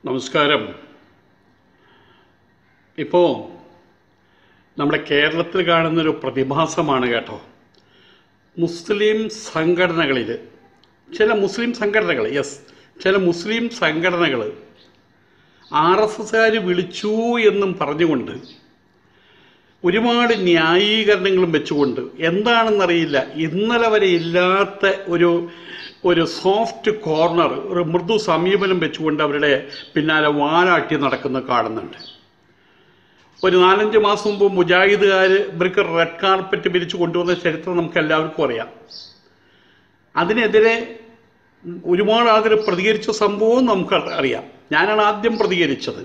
നമസ്കാരം ഇപ്പോൾ നമ്മുടെ കേരളത്തിൽ കാണുന്നൊരു പ്രതിഭാസമാണ് കേട്ടോ മുസ്ലിം സംഘടനകളിൽ ചില മുസ്ലിം സംഘടനകൾ യെസ് ചില മുസ്ലിം സംഘടനകൾ ആർ എസ് എസ്സുകാർ വിളിച്ചു എന്നും പറഞ്ഞുകൊണ്ട് ഒരുപാട് ന്യായീകരണങ്ങളും വെച്ചുകൊണ്ട് എന്താണെന്നറിയില്ല ഇന്നലെ വരെ ഇല്ലാത്ത ഒരു ഒരു സോഫ്റ്റ് കോർണർ ഒരു മൃദു സമീപനം വെച്ചുകൊണ്ട് അവരുടെ പിന്നാലെ വാലാട്ടി നടക്കുന്ന കാണുന്നുണ്ട് ഒരു നാലഞ്ച് മാസം മുമ്പ് മുജാഹിദുകാർ ഇവർക്ക് റെഡ് കാർപ്പറ്റ് പിരിച്ചു കൊണ്ടുവന്ന ചരിത്രം നമുക്ക് എല്ലാവർക്കും അറിയാം അതിനെതിരെ ഒരുപാട് ആളുകൾ പ്രതികരിച്ച സംഭവവും നമുക്ക് അറിയാം ഞാനാണ് ആദ്യം പ്രതികരിച്ചത്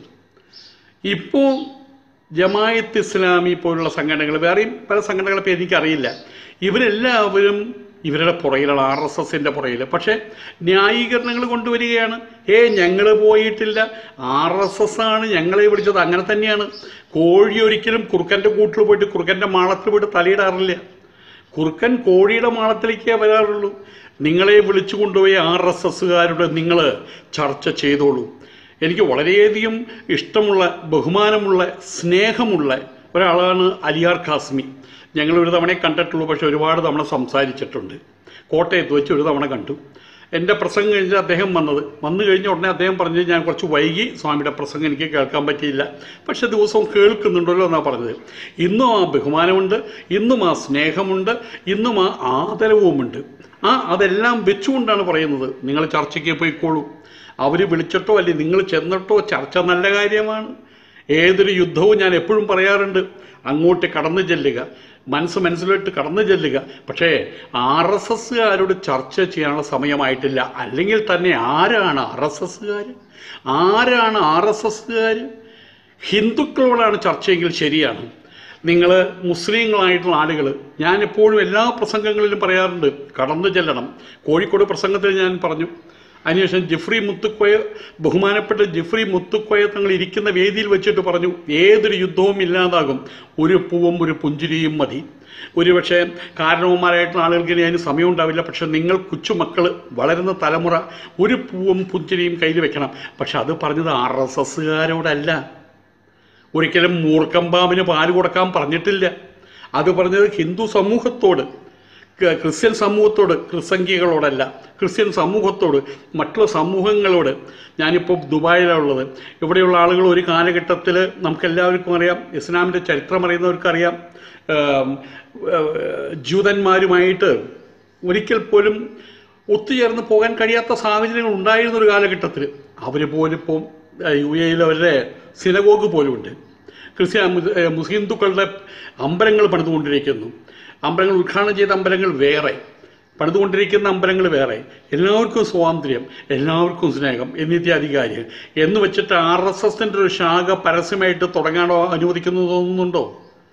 ഇപ്പോൾ ജമായത്ത് ഇസ്ലാമി പോലുള്ള സംഘടനകൾ വേറെയും പല സംഘടനകളെ പേര് എനിക്കറിയില്ല ഇവരെല്ലാവരും ഇവരുടെ പുറയിലാണ് ആർ എസ് എസിൻ്റെ പുറയിൽ പക്ഷേ ന്യായീകരണങ്ങൾ കൊണ്ടുവരികയാണ് ഏ ഞങ്ങൾ പോയിട്ടില്ല ആർ എസ് എസ് ആണ് ഞങ്ങളെ വിളിച്ചത് അങ്ങനെ തന്നെയാണ് കോഴി ഒരിക്കലും കുറുക്കൻ്റെ കൂട്ടിൽ പോയിട്ട് കുറുക്കൻ്റെ മാളത്തിൽ പോയിട്ട് തലയിടാറില്ല കുറുക്കൻ കോഴിയുടെ മാളത്തിലേക്കേ വരാറുള്ളൂ നിങ്ങളെ വിളിച്ചു കൊണ്ടുപോയി ആർ എസ് എസ്സുകാരുടെ നിങ്ങൾ ചർച്ച ചെയ്തോളൂ എനിക്ക് വളരെയധികം ഇഷ്ടമുള്ള ബഹുമാനമുള്ള സ്നേഹമുള്ള ഒരാളാണ് അലിയാർ കാസ്മി ഞങ്ങൾ ഒരു തവണയെ കണ്ടിട്ടുള്ളൂ പക്ഷെ ഒരുപാട് തവണ സംസാരിച്ചിട്ടുണ്ട് കോട്ടയത്ത് വെച്ച് ഒരു തവണ കണ്ടു എൻ്റെ പ്രസംഗം കഴിഞ്ഞ് അദ്ദേഹം വന്നത് വന്നു കഴിഞ്ഞ ഉടനെ അദ്ദേഹം പറഞ്ഞു ഞാൻ കുറച്ച് വൈകി സ്വാമിയുടെ പ്രസംഗം എനിക്ക് കേൾക്കാൻ പറ്റിയില്ല പക്ഷെ ദിവസവും കേൾക്കുന്നുണ്ടല്ലോ എന്നാണ് പറഞ്ഞത് ഇന്നും ആ ബഹുമാനമുണ്ട് ഇന്നും ആ സ്നേഹമുണ്ട് ഇന്നും ആ ആദരവുമുണ്ട് ആ അതെല്ലാം വെച്ചുകൊണ്ടാണ് പറയുന്നത് നിങ്ങൾ ചർച്ചയ്ക്ക് പോയിക്കോളൂ അവർ വിളിച്ചിട്ടോ അല്ലെങ്കിൽ നിങ്ങൾ ചെന്നിട്ടോ ചർച്ച നല്ല കാര്യമാണ് ഏതൊരു യുദ്ധവും ഞാൻ എപ്പോഴും പറയാറുണ്ട് അങ്ങോട്ട് കടന്നു ചെല്ലുക മനസ്സ് മനസ്സിലോട്ട് കടന്നു ചെല്ലുക പക്ഷേ ആർ എസ് എസ്സുകാരോട് ചർച്ച ചെയ്യാനുള്ള സമയമായിട്ടില്ല അല്ലെങ്കിൽ തന്നെ ആരാണ് ആർ എസ് എസ്സുകാർ ആരാണ് ആർ എസ് എസ്സുകാർ ഹിന്ദുക്കളോടാണ് ചർച്ചയെങ്കിൽ ശരിയാണ് നിങ്ങൾ മുസ്ലിങ്ങളായിട്ടുള്ള ആളുകൾ ഞാൻ എപ്പോഴും എല്ലാ പ്രസംഗങ്ങളിലും പറയാറുണ്ട് കടന്നു ചെല്ലണം കോഴിക്കോട് പ്രസംഗത്തിൽ ഞാൻ പറഞ്ഞു അതിനുശേഷം ജിഫ്രി മുത്തുക്കോയ ബഹുമാനപ്പെട്ട ജിഫ്രി മുത്തുക്കോയ തങ്ങൾ ഇരിക്കുന്ന വേദിയിൽ വെച്ചിട്ട് പറഞ്ഞു ഏതൊരു യുദ്ധവും ഇല്ലാതാകും ഒരു പൂവും ഒരു പുഞ്ചിരിയും മതി ഒരുപക്ഷെ കാരണവന്മാരായിട്ടുള്ള ആളുകൾക്ക് ഇനി അതിന് സമയം ഉണ്ടാവില്ല പക്ഷെ നിങ്ങൾ കൊച്ചുമക്കൾ വളരുന്ന തലമുറ ഒരു പൂവും പുഞ്ചിരിയും കയ്യിൽ വെക്കണം പക്ഷെ അത് പറഞ്ഞത് ആർ എസ് എസ്സുകാരോടല്ല ഒരിക്കലും മൂർക്കമ്പാമ്പിന് പാല് കൊടുക്കാൻ പറഞ്ഞിട്ടില്ല അത് പറഞ്ഞത് ഹിന്ദു സമൂഹത്തോട് ക- ക്രിസ്ത്യൻ സമൂഹത്തോട് ക്രിസംഖ്യകളോടല്ല ക്രിസ്ത്യൻ സമൂഹത്തോട് മറ്റുള്ള സമൂഹങ്ങളോട് ഞാനിപ്പോൾ ദുബായിലുള്ളത് ഇവിടെയുള്ള ആളുകൾ ഒരു കാലഘട്ടത്തിൽ നമുക്കെല്ലാവർക്കും അറിയാം ഇസ്ലാമിൻ്റെ ചരിത്രം അറിയുന്നവർക്കറിയാം ആം, ആ, ജൂതന്മാരുമായിട്ട് ഒരിക്കൽ പോലും ഒത്തുചേർന്ന് പോകാൻ കഴിയാത്ത സാഹചര്യങ്ങൾ ഉണ്ടായിരുന്ന ഒരു കാലഘട്ടത്തിൽ അവർ പോലും ഇപ്പോൾ യു എയിൽ അവരുടെ സിനഗോഗ് പോലും ഉണ്ട് ക്രിസ്ത്യ മു- ഏ, മുസ്ലിം ഹിന്ദുക്കളുടെ അമ്പലങ്ങൾ പണിതുകൊണ്ടിരിക്കുന്നു അമ്പലങ്ങൾ ഉദ്ഘാടനം ചെയ്ത അമ്പലങ്ങൾ വേറെ പണിതുകൊണ്ടിരിക്കുന്ന അമ്പലങ്ങൾ വേറെ എല്ലാവർക്കും സ്വാതന്ത്ര്യം എല്ലാവർക്കും സ്നേഹം എന്നിത്യാദി കാര്യങ്ങൾ എന്ന് വെച്ചിട്ട് ആർ എസ് എസിൻ്റെ ഒരു ശാഖ പരസ്യമായിട്ട് തുടങ്ങാനോ അനുവദിക്കുന്നു തോന്നുന്നുണ്ടോ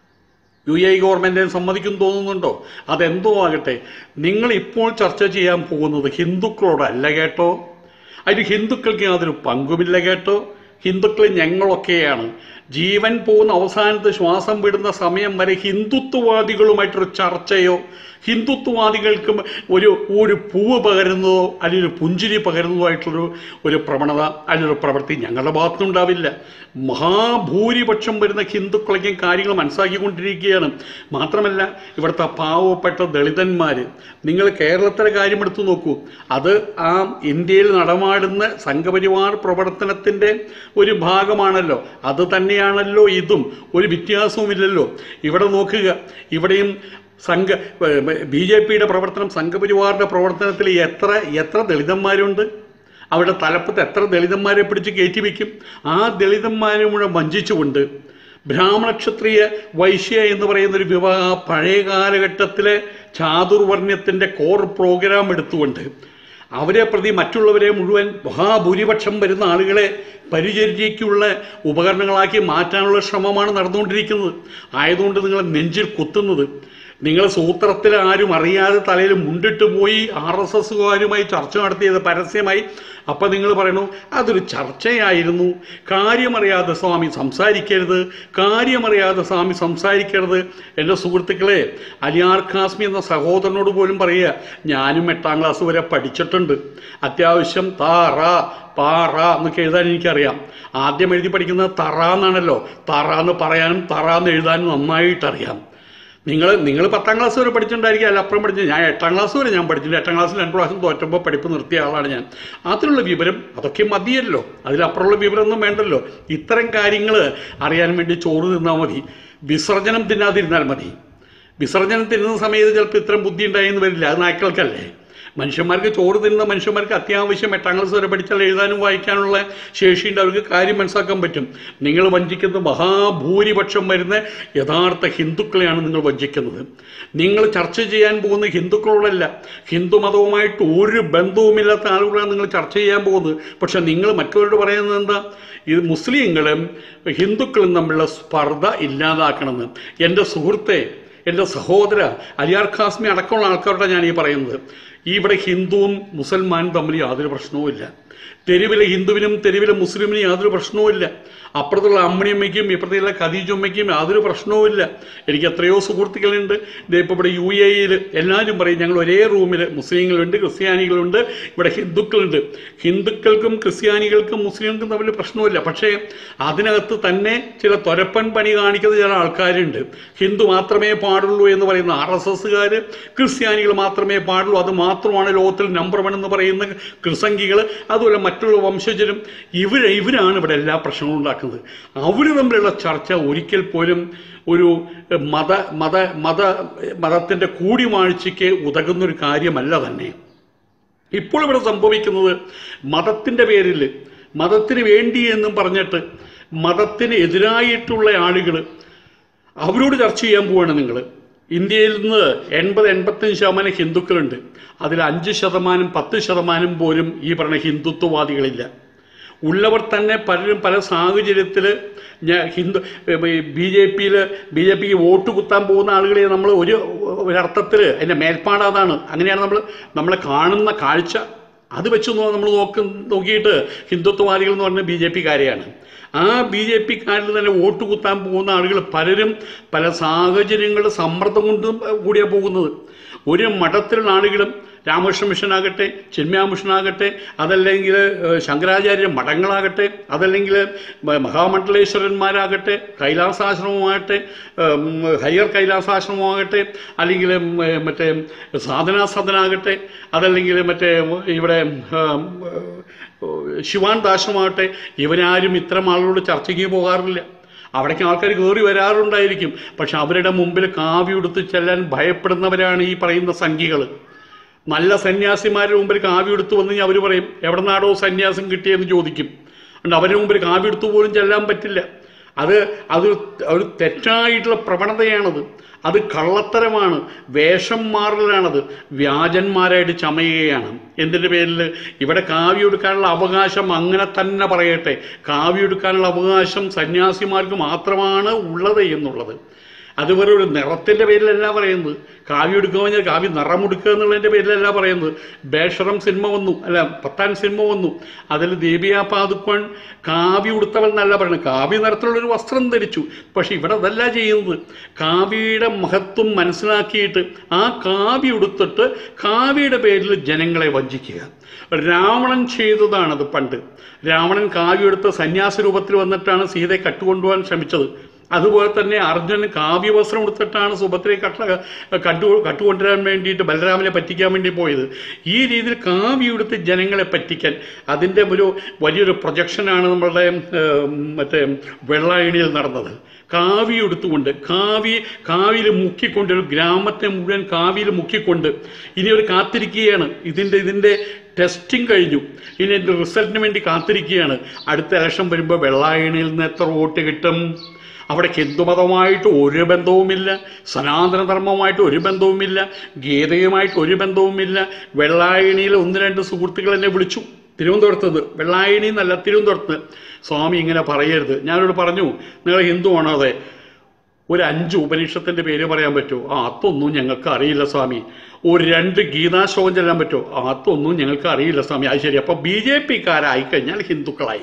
യു എ ഗവൺമെൻറ് സമ്മതിക്കും തോന്നുന്നുണ്ടോ അതെന്തോ ആകട്ടെ നിങ്ങൾ ഇപ്പോൾ ചർച്ച ചെയ്യാൻ പോകുന്നത് ഹിന്ദുക്കളോടല്ല കേട്ടോ അതിന് ഹിന്ദുക്കൾക്ക് യാതൊരു പങ്കുമില്ല കേട്ടോ ഹിന്ദുക്കൾ ഞങ്ങളൊക്കെയാണ് ജീവൻ പോകുന്ന അവസാനത്ത് ശ്വാസം വിടുന്ന സമയം വരെ ഹിന്ദുത്വവാദികളുമായിട്ടൊരു ചർച്ചയോ ഹിന്ദുത്വവാദികൾക്ക് ഒരു ഒരു പൂവ് പകരുന്നതോ അല്ലെങ്കിൽ ഒരു പുഞ്ചിരി പകരുന്നതോ ആയിട്ടുള്ളൊരു ഒരു പ്രവണത അല്ലെങ്കിൽ ഒരു പ്രവൃത്തി ഞങ്ങളുടെ ഭാഗത്തുനിന്നുണ്ടാവില്ല മഹാഭൂരിപക്ഷം വരുന്ന ഹിന്ദുക്കളൊക്കെ കാര്യങ്ങൾ മനസ്സിലാക്കിക്കൊണ്ടിരിക്കുകയാണ് മാത്രമല്ല ഇവിടുത്തെ പാവപ്പെട്ട ദളിതന്മാർ നിങ്ങൾ കേരളത്തിലെ കാര്യം എടുത്തു നോക്കൂ അത് ആ ഇന്ത്യയിൽ നടമാടുന്ന സംഘപരിവാർ പ്രവർത്തനത്തിൻ്റെ ഒരു ഭാഗമാണല്ലോ അത് തന്നെയാണല്ലോ ഇതും ഒരു വ്യത്യാസവുമില്ലല്ലോ ഇവിടെ നോക്കുക ഇവിടെയും സംഘ ബി ജെ പിയുടെ പ്രവർത്തനം സംഘപരിവാറിൻ്റെ പ്രവർത്തനത്തിൽ എത്ര എത്ര ദളിതന്മാരുണ്ട് അവിടെ തലപ്പത്ത് എത്ര ദളിതന്മാരെ പിടിച്ച് കയറ്റി വയ്ക്കും ആ ദളിതന്മാരെ മുഴുവൻ വഞ്ചിച്ചുകൊണ്ട് ബ്രാഹ്മണ ക്ഷത്രിയ വൈശ്യ എന്ന് പറയുന്ന ഒരു വിവാഹ പഴയ കാലഘട്ടത്തിലെ ചാതുർവർണ്ണ്യത്തിൻ്റെ കോർ പ്രോഗ്രാം എടുത്തുകൊണ്ട് അവരെ പ്രതി മറ്റുള്ളവരെ മുഴുവൻ മഹാഭൂരിപക്ഷം വരുന്ന ആളുകളെ പരിചര്യയ്ക്കുള്ള ഉപകരണങ്ങളാക്കി മാറ്റാനുള്ള ശ്രമമാണ് നടന്നുകൊണ്ടിരിക്കുന്നത് ആയതുകൊണ്ട് നിങ്ങൾ നെഞ്ചിൽ കുത്തുന്നത് നിങ്ങൾ സൂത്രത്തിൽ ആരും അറിയാതെ തലയിൽ മുണ്ടിട്ട് പോയി ആർ എസ് എസുകാരുമായി ചർച്ച നടത്തിയത് പരസ്യമായി അപ്പം നിങ്ങൾ പറയണു അതൊരു ചർച്ചയായിരുന്നു കാര്യമറിയാതെ സ്വാമി സംസാരിക്കരുത് കാര്യമറിയാതെ സ്വാമി സംസാരിക്കരുത് എൻ്റെ സുഹൃത്തുക്കളെ അലിയാർ ഖാസ്മി എന്ന സഹോദരനോട് പോലും പറയുക ഞാനും എട്ടാം ക്ലാസ് വരെ പഠിച്ചിട്ടുണ്ട് അത്യാവശ്യം താറ പാറ എന്നൊക്കെ എഴുതാൻ എനിക്കറിയാം ആദ്യം എഴുതി പഠിക്കുന്നത് തറ എന്നാണല്ലോ തറ എന്ന് പറയാനും തറ എന്ന് എഴുതാനും നന്നായിട്ടറിയാം നിങ്ങൾ നിങ്ങൾ പത്താം ക്ലാസ് വരെ പഠിച്ചിട്ടുണ്ടായിരിക്കും അല്ല അപ്പുറം പഠിച്ചു ഞാൻ എട്ടാം ക്ലാസ് വരെ ഞാൻ പഠിച്ചിട്ടുണ്ട് എട്ടാം ക്ലാസ്സിൽ രണ്ട് പ്രാവശ്യം തോറ്റപ്പോൾ പഠിപ്പ് നിർത്തിയ ആളാണ് ഞാൻ അതിനുള്ള വിവരം അതൊക്കെ മതിയല്ലോ അതിലപ്പുറമുള്ള വിവരമൊന്നും വേണ്ടല്ലോ ഇത്തരം കാര്യങ്ങൾ അറിയാൻ വേണ്ടി ചോറ് തിന്നാൽ മതി വിസർജനം തിന്നാതിരുന്നാൽ മതി വിസർജനം തിന്നുന്ന സമയത്ത് ചിലപ്പോൾ ഇത്രയും ബുദ്ധി ഉണ്ടായെന്ന് വരില്ല അത് നായ്ക്കൾക്കല്ലേ മനുഷ്യന്മാർക്ക് ചോറ് തിന്നുന്ന മനുഷ്യന്മാർക്ക് അത്യാവശ്യം എട്ടാം ക്ലാസ് വരെ പഠിച്ചാൽ എഴുതാനും വായിക്കാനുള്ള ശേഷിയുണ്ട് അവർക്ക് കാര്യം മനസ്സിലാക്കാൻ പറ്റും നിങ്ങൾ വഞ്ചിക്കുന്ന മഹാഭൂരിപക്ഷം വരുന്ന യഥാർത്ഥ ഹിന്ദുക്കളെയാണ് നിങ്ങൾ വഞ്ചിക്കുന്നത് നിങ്ങൾ ചർച്ച ചെയ്യാൻ പോകുന്ന ഹിന്ദുക്കളോടല്ല ഹിന്ദു മതവുമായിട്ട് ഒരു ബന്ധവുമില്ലാത്ത ആളുകളാണ് നിങ്ങൾ ചർച്ച ചെയ്യാൻ പോകുന്നത് പക്ഷെ നിങ്ങൾ മറ്റവരോട് പറയുന്നത് എന്താ ഇത് മുസ്ലിങ്ങളും ഹിന്ദുക്കളും തമ്മിലുള്ള സ്പർദ്ധ ഇല്ലാതാക്കണമെന്ന് എൻ്റെ സുഹൃത്തെ എൻ്റെ സഹോദര അലിയാർ ഖാസ്മി അടക്കമുള്ള ആൾക്കാരോടാണ് ഞാൻ ഈ പറയുന്നത് ഈ ഇവിടെ ഹിന്ദുവും മുസൽമാനും തമ്മിൽ യാതൊരു പ്രശ്നവുമില്ല തെരുവിലെ ഹിന്ദുവിനും തെരുവിലെ മുസ്ലിമിനും യാതൊരു പ്രശ്നവുമില്ല അപ്പുറത്തുള്ള അമ്മണിയമ്മയ്ക്കും ഇപ്പുറത്തുള്ള ഖദീജമ്മയ്ക്കും യാതൊരു പ്രശ്നവുമില്ല എനിക്ക് എത്രയോ സുഹൃത്തുക്കളുണ്ട് ദേ ഇപ്പോൾ ഇവിടെ യു എയിൽ എല്ലാവരും പറയും ഞങ്ങൾ ഒരേ റൂമിൽ മുസ്ലിങ്ങളുണ്ട് ക്രിസ്ത്യാനികളുണ്ട് ഇവിടെ ഹിന്ദുക്കളുണ്ട് ഹിന്ദുക്കൾക്കും ക്രിസ്ത്യാനികൾക്കും മുസ്ലിങ്ങൾക്കും തമ്മിൽ പ്രശ്നമില്ല പക്ഷേ അതിനകത്ത് തന്നെ ചില തൊരപ്പൻ പണി കാണിക്കുന്ന ചില ആൾക്കാരുണ്ട് ഹിന്ദു മാത്രമേ പാടുള്ളൂ എന്ന് പറയുന്ന ആർ എസ് എസ്സുകാർ ക്രിസ്ത്യാനികൾ മാത്രമേ പാടുള്ളൂ അത് മാത്രമാണ് ലോകത്തിൽ നമ്പർ വൺ എന്ന് പറയുന്ന ക്രിസംഗികൾ അതുപോലെ മറ്റുള്ള വംശജരും ഇവർ ഇവരാണ് ഇവിടെ എല്ലാ പ്രശ്നങ്ങളും ഉണ്ടാക്കുന്നത് അവർ തമ്മിലുള്ള ചർച്ച ഒരിക്കൽ പോലും ഒരു മത മത മത മതത്തിൻ്റെ കൂടിവാഴ്ചയ്ക്ക് ഉതകുന്നൊരു കാര്യമല്ല തന്നെ ഇപ്പോൾ ഇവിടെ സംഭവിക്കുന്നത് മതത്തിൻ്റെ പേരിൽ മതത്തിന് വേണ്ടി എന്നും പറഞ്ഞിട്ട് മതത്തിന് എതിരായിട്ടുള്ള ആളുകൾ അവരോട് ചർച്ച ചെയ്യാൻ പോവാണ് നിങ്ങൾ ഇന്ത്യയിൽ നിന്ന് എൺപത് എൺപത്തഞ്ച് ശതമാനം ഹിന്ദുക്കളുണ്ട് അതിൽ അഞ്ച് ശതമാനം പത്ത് ശതമാനം പോലും ഈ പറഞ്ഞ ഹിന്ദുത്വവാദികളില്ല ഉള്ളവർ തന്നെ പലരും പല സാഹചര്യത്തിൽ ഞാൻ ഹിന്ദു ബി ജെ പിയിൽ ബി ജെ പിക്ക് വോട്ട് കുത്താൻ പോകുന്ന ആളുകളെ നമ്മൾ ഒരു ഒരർത്ഥത്തിൽ അതിൻ്റെ മേൽപ്പാട് അതാണ് അങ്ങനെയാണ് നമ്മൾ നമ്മൾ കാണുന്ന കാഴ്ച അത് വെച്ച് നമ്മൾ നോക്ക് നോക്കിയിട്ട് ഹിന്ദുത്വവാദികൾ എന്ന് പറഞ്ഞ ബി ജെ പിക്കാരെയാണ് ആ ബി ജെ പിക്കാരിൽ തന്നെ വോട്ട് കുത്താൻ പോകുന്ന ആളുകൾ പലരും പല സാഹചര്യങ്ങളുടെ സമ്മർദ്ദം കൊണ്ടും കൂടിയാണ് പോകുന്നത് ഒരു മഠത്തിലുള്ള ആളുകളും രാമകൃഷ്ണ മിഷനാകട്ടെ ചിന്മയ മിഷനാകട്ടെ അതല്ലെങ്കിൽ ഏഹ്, ശങ്കരാചാര്യ മഠങ്ങളാകട്ടെ അതല്ലെങ്കിൽ മ- മഹാമണ്ഡലേശ്വരന്മാരാകട്ടെ കൈലാസാശ്രമമാകട്ടെ ഉം, ഹയ്യർ കൈലാസാശ്രമമാകട്ടെ അല്ലെങ്കിൽ ഉം, ഏഹ്, മറ്റേ സാധനാ സദനാകട്ടെ അതല്ലെങ്കിൽ മറ്റേ ഇവിടെ ഉം, ഏഹ്, ശിവാനന്ദാശ്രമമാകട്ടെ ഇവരാരും ഇത്തരം ആളുകളോട് ചർച്ചയ്ക്ക് പോകാറില്ല അവിടേക്ക് ആൾക്കാർ കയറി വരാറുണ്ടായിരിക്കും പക്ഷെ അവരുടെ മുമ്പിൽ കാവി ഉടുത്ത് ചെല്ലാൻ ഭയപ്പെടുന്നവരാണ് ഈ പറയുന്ന സംഖ്യകൾ നല്ല സന്യാസിമാരുടെ മുമ്പിൽ കാവി എടുത്തു വന്ന് കഴിഞ്ഞാൽ അവർ പറയും എവിടെ നിന്നാടോ സന്യാസം കിട്ടിയെന്ന് ചോദിക്കും അതുകൊണ്ട് അവരുടെ മുമ്പിൽ കാവി എടുത്തു പോലും ചെല്ലാൻ പറ്റില്ല അത് അത് ഒരു തെറ്റായിട്ടുള്ള പ്രവണതയാണത് അത് കള്ളത്തരമാണ് വേഷം മാറലാണത് വ്യാജന്മാരായിട്ട് ചമയുകയാണ് എന്തിൻ്റെ പേരിൽ ഇവിടെ കാവ്യം എടുക്കാനുള്ള അവകാശം അങ്ങനെ തന്നെ പറയട്ടെ കാവ്യം എടുക്കാനുള്ള അവകാശം സന്യാസിമാർക്ക് മാത്രമാണ് ഉള്ളത് എന്നുള്ളത് അത് വെറും ഒരു നിറത്തിൻ്റെ പേരിലല്ല പറയുന്നത് കാവ്യം എടുക്കുക കഴിഞ്ഞാൽ കാവ്യം നിറമെടുക്കുക എന്നുള്ളതിൻ്റെ പേരിലല്ല പറയുന്നത് ബേഷറം സിനിമ വന്നു അല്ല പത്താൻ സിനിമ വന്നു അതിൽ ദേവിയ പാതുക്കോൺ കാവ്യം ഉടുത്തവൾ എന്നല്ല പറയുന്നത് കാവ്യ നിറത്തിലുള്ളൊരു വസ്ത്രം ധരിച്ചു പക്ഷെ ഇവിടെ അതല്ല ചെയ്യുന്നത് കാവ്യയുടെ മഹത്വം മനസ്സിലാക്കിയിട്ട് ആ കാവ്യ ഉടുത്തിട്ട് കാവ്യയുടെ പേരിൽ ജനങ്ങളെ വഞ്ചിക്കുക രാവണൻ ചെയ്തതാണത് പണ്ട് രാവണൻ കാവ്യം എടുത്ത് സന്യാസ രൂപത്തിൽ വന്നിട്ടാണ് സീതയെ കട്ടുകൊണ്ടുപോകാൻ ശ്രമിച്ചത് അതുപോലെ തന്നെ അർജുനൻ കാവ്യവസ്ത്രം എടുത്തിട്ടാണ് സുഭദ്രയെ കട്ട കട്ടു കട്ടുകൊണ്ടുവരാൻ വേണ്ടിയിട്ട് ബലരാമനെ പറ്റിക്കാൻ വേണ്ടി പോയത് ഈ രീതിയിൽ കാവ്യം എടുത്ത് ജനങ്ങളെ പറ്റിക്കാൻ അതിൻ്റെ ഒരു വലിയൊരു പ്രൊജക്ഷനാണ് നമ്മളുടെ ഏം, മറ്റേ വെള്ളായണിയിൽ നടന്നത് കാവി എടുത്തുകൊണ്ട് കാവി കാവിയിൽ മുക്കിക്കൊണ്ട് ഒരു ഗ്രാമത്തെ മുഴുവൻ കാവിയിൽ മുക്കിക്കൊണ്ട് ഇനി ഒരു കാത്തിരിക്കുകയാണ് ഇതിൻ്റെ ഇതിൻ്റെ ടെസ്റ്റിംഗ് കഴിഞ്ഞു ഇനി എൻ്റെ റിസൾട്ടിന് വേണ്ടി കാത്തിരിക്കുകയാണ് അടുത്ത ഇലക്ഷൻ വരുമ്പോൾ വെള്ളായണിയിൽ നിന്ന് എത്ര വോട്ട് കിട്ടും അവിടെ ഹിന്ദുമതവുമായിട്ട് ഒരു ബന്ധവുമില്ല സനാതനധർമ്മവുമായിട്ട് ഒരു ബന്ധവുമില്ല ഗീതയുമായിട്ട് ഒരു ബന്ധവുമില്ല വെള്ളായണിയിൽ ഒന്ന് രണ്ട് സുഹൃത്തുക്കൾ എന്നെ വിളിച്ചു തിരുവനന്തപുരത്ത് വെള്ളായണി എന്നല്ല തിരുവനന്തപുരത്ത് സ്വാമി ഇങ്ങനെ പറയരുത് ഞാനോട് പറഞ്ഞു നിങ്ങൾ ഹിന്ദുവാണോ അതെ ഒരു അഞ്ച് ഉപനിഷത്തിന്റെ പേര് പറയാൻ പറ്റുമോ ആ അതൊന്നും ഞങ്ങൾക്ക് അറിയില്ല സ്വാമി ഒരു രണ്ട് ഗീതാശ്ലോകം ചെല്ലാൻ പറ്റുമോ ആ അതൊന്നും ഞങ്ങൾക്ക് അറിയില്ല സ്വാമി അത് ശരി അപ്പോൾ ബി ജെ പിക്കാരായി കഴിഞ്ഞാൽ ഹിന്ദുക്കളായി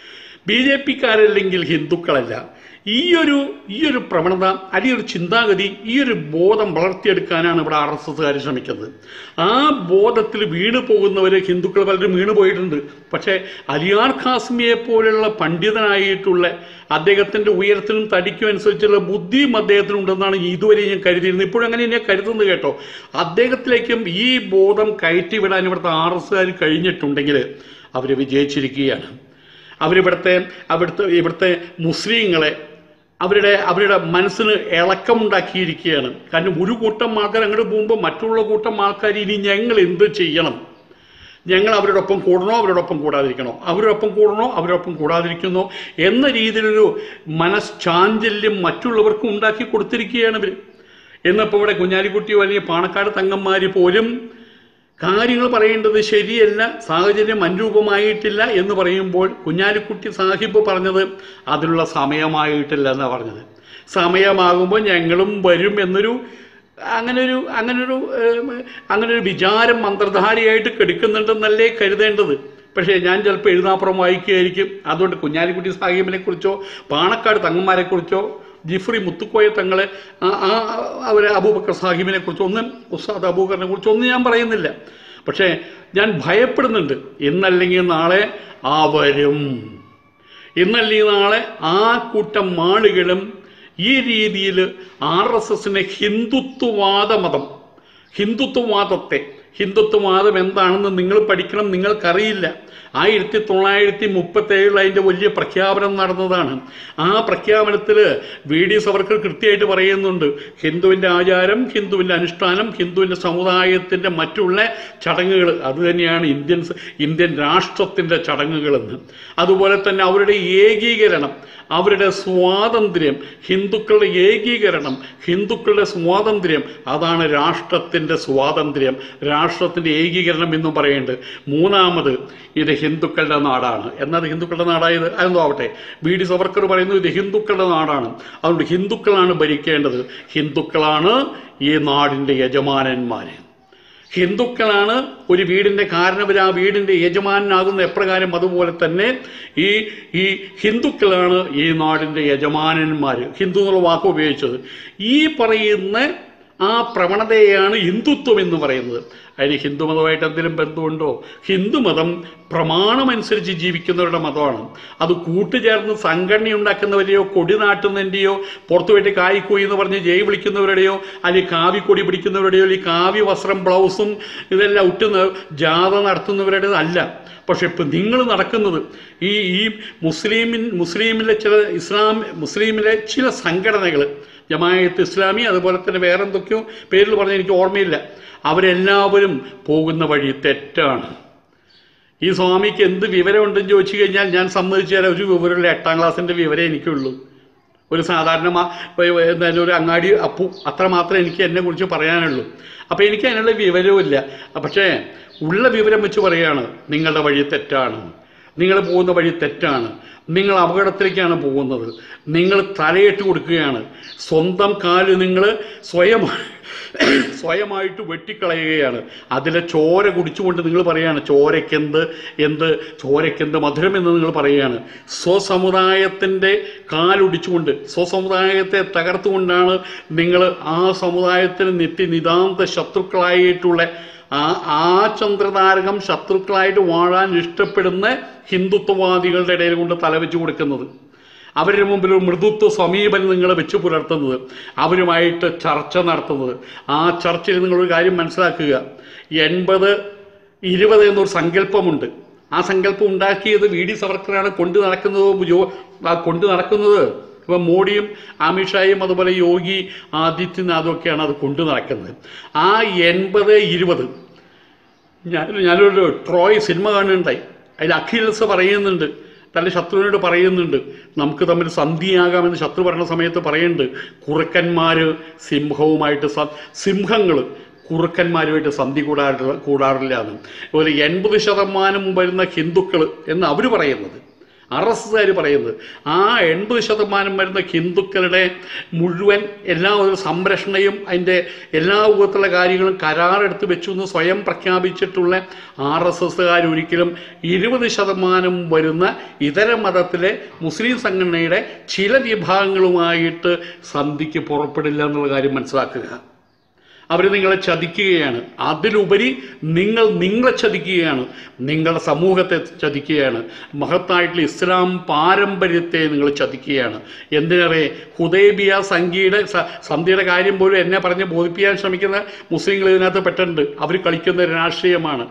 ബി ജെ പിക്കാരല്ലെങ്കിൽ ഹിന്ദുക്കളല്ല ഈ ഒരു ഈ ഒരു പ്രവണത അല്ലെങ്കിൽ ഒരു ചിന്താഗതി ഈ ഒരു ബോധം വളർത്തിയെടുക്കാനാണ് ഇവിടെ ആർ എസ് എസ്സുകാർ ശ്രമിക്കുന്നത് ആ ബോധത്തിൽ വീണു പോകുന്നവർ ഹിന്ദുക്കൾ പലരും വീണു പോയിട്ടുണ്ട് പക്ഷേ അലിയാർ ഖാസ്മിയെ പോലുള്ള പണ്ഡിതനായിട്ടുള്ള അദ്ദേഹത്തിൻ്റെ ഉയരത്തിനും തടിക്കും അനുസരിച്ചുള്ള ബുദ്ധിയും അദ്ദേഹത്തിനുണ്ടെന്നാണ് ഇതുവരെ ഞാൻ കരുതിയിരുന്നത് ഇപ്പോഴും അങ്ങനെ ഞാൻ കരുതുന്നത് കേട്ടോ അദ്ദേഹത്തിലേക്കും ഈ ബോധം കയറ്റിവിടാൻ ഇവിടുത്തെ ആർ എസ്സുകാർ കഴിഞ്ഞിട്ടുണ്ടെങ്കിൽ അവർ വിജയിച്ചിരിക്കുകയാണ് അവരിവിടുത്തെ അവിടുത്തെ ഇവിടുത്തെ മുസ്ലിങ്ങളെ അവരുടെ അവരുടെ മനസ്സിന് ഇളക്കമുണ്ടാക്കിയിരിക്കുകയാണ് കാരണം ഒരു കൂട്ടം ആൾക്കാർ അങ്ങോട്ട് പോകുമ്പോൾ മറ്റുള്ള കൂട്ടം ആൾക്കാർ ഇനി ഞങ്ങൾ എന്ത് ചെയ്യണം ഞങ്ങൾ അവരോടൊപ്പം കൂടണോ അവരോടൊപ്പം കൂടാതിരിക്കണോ അവരോടൊപ്പം കൂടണോ അവരോടൊപ്പം കൂടാതിരിക്കുന്നോ എന്ന രീതിയിലൊരു മനഃശാഞ്ചല്യം മറ്റുള്ളവർക്കും ഉണ്ടാക്കി കൊടുത്തിരിക്കുകയാണ് ഇവർ എന്നിപ്പോൾ ഇവിടെ കുഞ്ഞാലിക്കുട്ടിയോ അല്ലെങ്കിൽ പാണക്കാട് തങ്ങന്മാർ പോലും കാര്യങ്ങൾ പറയേണ്ടത് ശരിയല്ല സാഹചര്യം അനുരൂപമായിട്ടില്ല എന്ന് പറയുമ്പോൾ കുഞ്ഞാലിക്കുട്ടി സാഹിബ് പറഞ്ഞത് അതിനുള്ള സമയമായിട്ടില്ല എന്നാണ് പറഞ്ഞത് സമയമാകുമ്പോൾ ഞങ്ങളും വരും എന്നൊരു അങ്ങനൊരു അങ്ങനൊരു ഏം, അങ്ങനൊരു വിചാരം മന്ത്രധാരിയായിട്ട് കെടുക്കുന്നുണ്ടെന്നല്ലേ കരുതേണ്ടത് പക്ഷേ ഞാൻ ചിലപ്പോൾ എഴുതാപ്പുറം വായിക്കുകയായിരിക്കും അതുകൊണ്ട് കുഞ്ഞാലിക്കുട്ടി സാഹിബിനെ കുറിച്ചോ പാണക്കാട് തങ്ങന്മാരെ കുറിച്ചോ ജിഫ്രി മുത്തുക്കോയ തങ്ങളെ ആ- ആ അവരെ അബൂബക്കർ സാഹിബിനെ കുറിച്ച് ഒന്നും ഉസ്താദ് അബൂബക്കറിനെ കുറിച്ച് ഒന്നും ഞാൻ പറയുന്നില്ല പക്ഷേ ഞാൻ ഭയപ്പെടുന്നുണ്ട് ഇന്നല്ലെങ്കിൽ നാളെ അവരും ഇന്നല്ലെങ്കിൽ നാളെ ആ കൂട്ടം ആളുകളും ഈ രീതിയിൽ ആർ എസ് എസിനെ ഹിന്ദുത്വവാദ മതം ഹിന്ദുത്വവാദത്തെ ഹിന്ദുത്വവാദം എന്താണെന്ന് നിങ്ങൾ പഠിക്കണം നിങ്ങൾക്കറിയില്ല ആയിരത്തി തൊള്ളായിരത്തി മുപ്പത്തി ഏഴിൽ അതിൻ്റെ വലിയ പ്രഖ്യാപനം നടന്നതാണ് ആ പ്രഖ്യാപനത്തിൽ വി ഡി സവർക്കർ കൃത്യമായിട്ട് പറയുന്നുണ്ട് ഹിന്ദുവിൻ്റെ ആചാരം ഹിന്ദുവിൻ്റെ അനുഷ്ഠാനം ഹിന്ദുവിൻ്റെ സമുദായത്തിൻ്റെ മറ്റുള്ള ചടങ്ങുകൾ അതുതന്നെയാണ് ഇന്ത്യൻ സ- ഇന്ത്യൻ രാഷ്ട്രത്തിൻ്റെ ചടങ്ങുകളെന്ന് അതുപോലെ തന്നെ അവരുടെ ഏകീകരണം അവരുടെ സ്വാതന്ത്ര്യം ഹിന്ദുക്കളുടെ ഏകീകരണം ഹിന്ദുക്കളുടെ സ്വാതന്ത്ര്യം അതാണ് രാഷ്ട്രത്തിൻ്റെ സ്വാതന്ത്ര്യം രാഷ്ട്രത്തിൻ്റെ ഏകീകരണം എന്നും പറയുന്നുണ്ട് മൂന്നാമത് ഇത് ഹിന്ദുക്കളുടെ നാടാണ് എന്നാൽ ഹിന്ദുക്കളുടെ നാടായത് അതെന്തോ ആവട്ടെ വി ഡി സവർക്കർ പറയുന്നു ഇത് ഹിന്ദുക്കളുടെ നാടാണ് അതുകൊണ്ട് ഹിന്ദുക്കളാണ് ഭരിക്കേണ്ടത് ഹിന്ദുക്കളാണ് ഈ നാടിൻ്റെ യജമാനന്മാർ ഹിന്ദുക്കളാണ് ഒരു വീടിൻ്റെ കാരണവർ ആ വീടിൻ്റെ യജമാനാകുന്ന എപ്രകാരം അതുപോലെ തന്നെ ഈ ഈ ഹിന്ദുക്കളാണ് ഈ നാടിൻ്റെ യജമാനന്മാർ ഹിന്ദു എന്നുള്ള വാക്ക് ഉപയോഗിച്ചത് ഈ പറയുന്ന ആ പ്രവണതയാണ് ഹിന്ദുത്വം എന്ന് പറയുന്നത് അതിന് ഹിന്ദുമതമായിട്ട് എന്തെങ്കിലും ബന്ധമുണ്ടോ ഹിന്ദുമതം പ്രമാണമനുസരിച്ച് ജീവിക്കുന്നവരുടെ മതമാണ് അത് കൂട്ടുചേർന്ന് സംഘടന ഉണ്ടാക്കുന്നവരെയോ കൊടി നാട്ടുന്നതിൻ്റെയോ പുറത്തു പോയിട്ട് കായ്ക്കോയി എന്ന് പറഞ്ഞ് ജയ് വിളിക്കുന്നവരുടെയോ അല്ലെങ്കിൽ കാവിക്കൊടി പിടിക്കുന്നവരുടെയോ അല്ലെങ്കിൽ കാവ്യ വസ്ത്രം ബ്ലൗസും ഇതെല്ലാം ഉറ്റുന്ന ജാഥ നടത്തുന്നവരുടേത് അല്ല പക്ഷെ ഇപ്പം നിങ്ങൾ നടക്കുന്നത് ഈ ഈ മുസ്ലിമിൻ മുസ്ലിമിലെ ചില ഇസ്ലാം മുസ്ലിമിലെ ചില സംഘടനകൾ ജമായത്ത് ഇസ്ലാമി അതുപോലെ തന്നെ വേറെ എന്തൊക്കെയോ പേരിൽ പറഞ്ഞ എനിക്ക് ഓർമ്മയില്ല അവരെല്ലാവരും പോകുന്ന വഴി തെറ്റാണ് ഈ സ്വാമിക്ക് എന്ത് വിവരമുണ്ടെന്ന് ചോദിച്ചു കഴിഞ്ഞാൽ ഞാൻ സമ്മതിച്ചു തരാം ഒരു വിവരമില്ല എട്ടാം ക്ലാസ്സിൻ്റെ വിവരമേ എനിക്കുള്ളൂ ഒരു സാധാരണ മാ- ഇപ്പൊ എന്തായാലും ഒരു അങ്ങാടി അപ്പു അത്ര മാത്രമേ എനിക്ക് എന്നെ കുറിച്ച് പറയാനുള്ളൂ അപ്പോൾ എനിക്ക് അതിനുള്ള വിവരവുമില്ല പക്ഷേ ഉള്ള വിവരം വെച്ച് പറയുകയാണ് നിങ്ങളുടെ വഴി തെറ്റാണ് നിങ്ങൾ പോകുന്ന വഴി തെറ്റാണ് നിങ്ങൾ അപകടത്തിലേക്കാണ് പോകുന്നത് നിങ്ങൾ തലയിട്ട് കൊടുക്കുകയാണ് സ്വന്തം കാല് നിങ്ങൾ സ്വയം സ്വയമായിട്ട് വെട്ടിക്കളയുകയാണ് അതിലെ ചോര കുടിച്ചുകൊണ്ട് നിങ്ങൾ പറയുകയാണ് ചോരയ്ക്കെന്ത് എന്ത് ചോരയ്ക്കെന്ത് മധുരം എന്ന് നിങ്ങൾ പറയുകയാണ് സ്വസമുദായത്തിൻ്റെ കാലൊടിച്ചുകൊണ്ട് സ്വസമുദായത്തെ തകർത്തുകൊണ്ടാണ് നിങ്ങൾ ആ സമുദായത്തിന് നിത്യ നിതാന്ത ശത്രുക്കളായിട്ടുള്ള ആ ആ ചന്ദ്രതാരകം ശത്രുക്കളായിട്ട് വാഴാൻ ഇഷ്ടപ്പെടുന്ന ഹിന്ദുത്വവാദികളുടെ ഇടയിൽ കൊണ്ട് തലവെച്ച് കൊടുക്കുന്നത് അവരുടെ മുമ്പിൽ ഒരു മൃദുത്വ സമീപനം നിങ്ങൾ വെച്ച് പുലർത്തുന്നത് അവരുമായിട്ട് ചർച്ച നടത്തുന്നത് ആ ചർച്ചയിൽ നിങ്ങളൊരു കാര്യം മനസ്സിലാക്കുക എൺപത് ഇരുപത് എന്നൊരു സങ്കല്പമുണ്ട് ആ സങ്കല്പം ഉണ്ടാക്കിയത് വി ഡി സവർക്കറാണ് കൊണ്ട് നടക്കുന്നത് യോ ആ കൊണ്ട് നടക്കുന്നത് ഇപ്പം മോഡിയും അമിത്ഷായും അതുപോലെ യോഗി ആദിത്യനാഥും ഒക്കെയാണ് അത് കൊണ്ടു നടക്കുന്നത് ആ എൺപത് ഇരുപത് ഞാൻ ഞാനൊരു ട്രോയ് സിനിമ കാണുന്നുണ്ടായി അതിൽ അഖിൽസ് പറയുന്നുണ്ട് തൻ്റെ ശത്രുവിനോട് പറയുന്നുണ്ട് നമുക്ക് തമ്മിൽ സന്ധിയാകാമെന്ന് ശത്രു പറഞ്ഞ സമയത്ത് പറയുന്നുണ്ട് കുറുക്കന്മാർ സിംഹവുമായിട്ട് സ സിംഹങ്ങൾ കുറുക്കന്മാരുമായിട്ട് സന്ധി കൂടാറില്ല കൂടാറില്ല എന്ന് അതുപോലെ എൺപത് ശതമാനം വരുന്ന ഹിന്ദുക്കൾ എന്ന് അവർ പറയുന്നത് ആർ എസ് എസ്സുകാർ പറയുന്നത് ആ എൺപത് ശതമാനം വരുന്ന ഹിന്ദുക്കളുടെ മുഴുവൻ എല്ലാ ഒരു സംരക്ഷണയും അതിൻ്റെ എല്ലാ വിധത്തിലുള്ള കാര്യങ്ങളും കരാറെടുത്ത് വെച്ചു എന്ന് സ്വയം പ്രഖ്യാപിച്ചിട്ടുള്ള ആർ എസ് എസ്സുകാർ ഒരിക്കലും ഇരുപത് ശതമാനം വരുന്ന ഇതര മതത്തിലെ മുസ്ലിം സംഘടനയുടെ ചില വിഭാഗങ്ങളുമായിട്ട് സന്ധിക്ക് പുറപ്പെടില്ല എന്നുള്ള കാര്യം മനസ്സിലാക്കുക അവർ നിങ്ങളെ ചതിക്കുകയാണ് അതിലുപരി നിങ്ങൾ നിങ്ങളെ ചതിക്കുകയാണ് നിങ്ങളുടെ സമൂഹത്തെ ചതിക്കുകയാണ് മഹത്തായിട്ടുള്ള ഇസ്ലാം പാരമ്പര്യത്തെ നിങ്ങൾ ചതിക്കുകയാണ് എന്തിനേറെ ഹുദൈബിയ സംഖ്യയുടെ സ- സന്ധിയുടെ കാര്യം പോലും എന്നെ പറഞ്ഞ് ബോധിപ്പിക്കാൻ ശ്രമിക്കുന്ന മുസ്ലിങ്ങൾ ഇതിനകത്ത് പെട്ടിട്ടുണ്ട് അവർ കളിക്കുന്ന രാഷ്ട്രീയമാണ്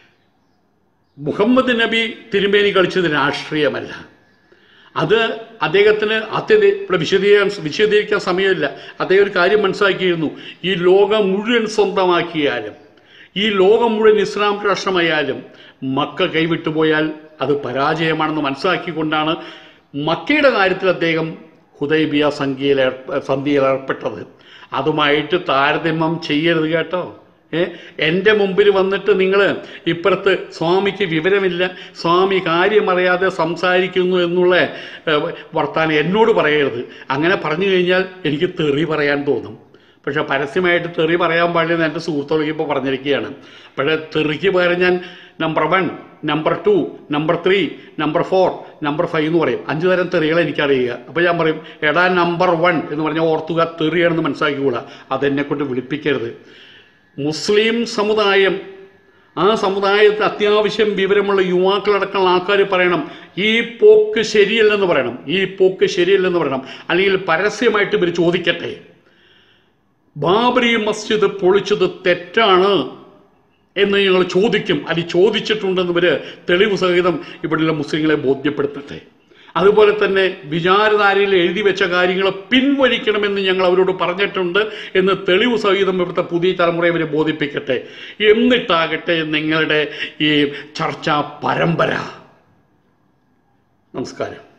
മുഹമ്മദ് നബി തിരുമേനി കളിച്ചത് രാഷ്ട്രീയമല്ല അത് അദ്ദേഹത്തിന് അത്യന്ത ഇവിടെ വിശദീകരിക്കാൻ വിശദീകരിക്കാൻ സമയമില്ല അദ്ദേഹം ഒരു കാര്യം മനസ്സിലാക്കിയിരുന്നു ഈ ലോകം മുഴുവൻ സ്വന്തമാക്കിയാലും ഈ ലോകം മുഴുവൻ ഇസ്ലാം രാഷ്ട്രമായാലും മക്ക കൈവിട്ടുപോയാൽ അത് പരാജയമാണെന്ന് മനസ്സിലാക്കിക്കൊണ്ടാണ് മക്കയുടെ കാര്യത്തിൽ അദ്ദേഹം ഹുദൈബിയ സംഖ്യയിൽ ഏർപ്പ- സന്ധിയിൽ ഏർപ്പെട്ടത് അതുമായിട്ട് താരതമ്യം ചെയ്യരുത് കേട്ടോ ഏ എൻ്റെ മുമ്പിൽ വന്നിട്ട് നിങ്ങൾ ഇപ്പുറത്ത് സ്വാമിക്ക് വിവരമില്ല സ്വാമി കാര്യമറിയാതെ സംസാരിക്കുന്നു എന്നുള്ള ഏ, വർത്താനം എന്നോട് പറയരുത് അങ്ങനെ പറഞ്ഞു കഴിഞ്ഞാൽ എനിക്ക് തെറി പറയാൻ തോന്നും പക്ഷെ പരസ്യമായിട്ട് തെറി പറയാൻ പാടില്ലെന്ന് എൻ്റെ സുഹൃത്തുക്കൾ ഇപ്പോൾ പറഞ്ഞിരിക്കുകയാണ് പക്ഷേ തെറിക്ക് പകരം ഞാൻ number one number two number three number four number five എന്ന് പറയും അഞ്ച് തരം തെറികൾ എനിക്കറിയുക അപ്പോൾ ഞാൻ പറയും എടാ നമ്പർ വൺ എന്ന് പറഞ്ഞാൽ ഓർത്തുക തെറിയാണെന്ന് മനസ്സിലാക്കിക്കൂടാ അതെന്നെ കൊണ്ട് വിളിപ്പിക്കരുത് മുസ്ലിം സമുദായം ആ സമുദായത്തിൽ അത്യാവശ്യം വിവരമുള്ള യുവാക്കളടക്കമുള്ള ആൾക്കാർ പറയണം ഈ പോക്ക് ശരിയല്ലെന്ന് പറയണം ഈ പോക്ക് ശരിയല്ലെന്ന് പറയണം അല്ലെങ്കിൽ പരസ്യമായിട്ട് ഇവർ ചോദിക്കട്ടെ ബാബരി മസ്ജിദ് പൊളിച്ചത് തെറ്റാണ് എന്ന് ഞങ്ങൾ ചോദിക്കും അല്ലെങ്കിൽ ചോദിച്ചിട്ടുണ്ടെന്ന് ഇവർ തെളിവ് സഹിതം ഇവിടെയുള്ള മുസ്ലിങ്ങളെ ബോധ്യപ്പെടുത്തട്ടെ അതുപോലെ തന്നെ വിചാരധാരയിൽ എഴുതി വെച്ച കാര്യങ്ങൾ പിൻവലിക്കണമെന്ന് ഞങ്ങൾ അവരോട് പറഞ്ഞിട്ടുണ്ട് എന്ന് തെളിവ് സഹിതം ഇവിടുത്തെ പുതിയ തലമുറയെ ഇവരെ ബോധിപ്പിക്കട്ടെ എന്നിട്ടാകട്ടെ നിങ്ങളുടെ ഈ ചർച്ചാ പരമ്പര നമസ്കാരം